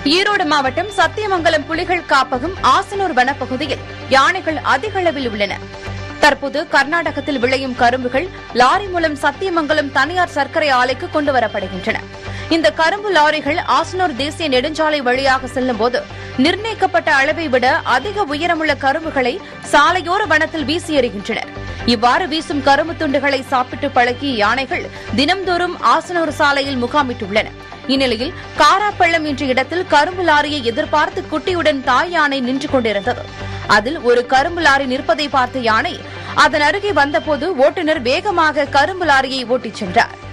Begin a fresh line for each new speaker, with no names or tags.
ஈரோடு மாவட்டம் சத்தியமங்கலம் புலிகள் காப்பகம் ஆசனூர் வனப்பகுதியில் யானைகள் அதிக அளவில் உள்ளன தற்போது கர்நாடகத்தில் விளையும் கரும்புகள் லாரி மூலம் சத்தியமங்கலம் தனியார் சர்க்கரை ஆலைக்கு கொண்டு வரப்படுகின்றன இந்த கரும்பு லாரிகள் ஆசனூர் தேசிய நெடுஞ்சாலை வழியாக செல்லும்போது நிர்ணயிக்கப்பட்ட அளவை விட அதிக உயரமுள்ள கரும்புகளை சாலையோர வனத்தில் வீசி எறிகின்றனர் இவ்வாறு வீசும் கரும்பு துண்டுகளை சாப்பிட்டு பழகிய யானைகள் தினம்தோறும் ஆசனூர் சாலையில் முகாமிட்டுள்ளன இந்நிலையில் காராப்பள்ளம் என்ற இடத்தில் கரும்பு லாரியை எதிர்பார்த்து குட்டியுடன் தாய் யானை நின்று கொண்டிருந்தது அதில் ஒரு கரும்பு லாரி நிற்பதை பார்த்த யானை அதன் அருகே வந்தபோது ஓட்டுநர் வேகமாக கரும்பு லாரியை ஓட்டிச் சென்றார்